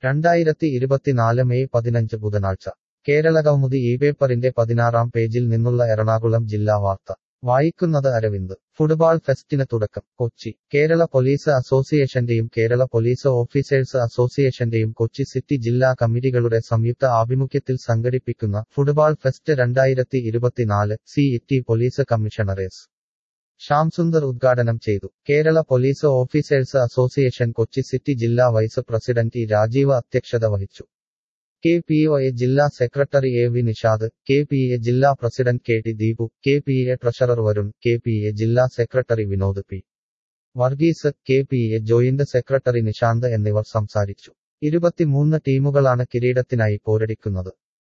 രണ്ടായിരത്തി ഇരുപത്തിനാല് മെയ് പതിനഞ്ച് ബുധനാഴ്ച കേരള കൗമുദി ഈ പേപ്പറിന്റെ പതിനാറാം പേജിൽ നിന്നുള്ള എറണാകുളം ജില്ലാ വാർത്ത വായിക്കുന്നത് അരവിന്ദ് ഫുട്ബാൾ ഫെസ്റ്റിന് തുടക്കം കൊച്ചി കേരള പോലീസ് അസോസിയേഷന്റെയും കേരള പോലീസ് ഓഫീസേഴ്സ് അസോസിയേഷന്റെയും കൊച്ചി സിറ്റി ജില്ലാ കമ്മിറ്റികളുടെ സംയുക്ത ആഭിമുഖ്യത്തിൽ സംഘടിപ്പിക്കുന്ന ഫുട്ബാൾ ഫെസ്റ്റ് രണ്ടായിരത്തി ഇരുപത്തിനാല് city police commissioner Shyamsundar ഉദ്ഘാടനം ചെയ്തു Kerala police officers association Kochi city ജില്ലാ വൈസ് പ്രസിഡന്റ് ഇ രാജീവ് അധ്യക്ഷത വഹിച്ചു കെ പി ഒ എ ജില്ലാ സെക്രട്ടറി A V Nishad K P A ജില്ലാ president K T Deepu K P A treasurer Varun K P A ജില്ലാ secretary Vinod P Varghese K P A joint secretary Nishanth എന്നിവർ സംസാരിച്ചു ഇരുപത്തിമൂന്ന് ടീമുകളാണ് കിരീടത്തിനായി പോരടിക്കുന്നത്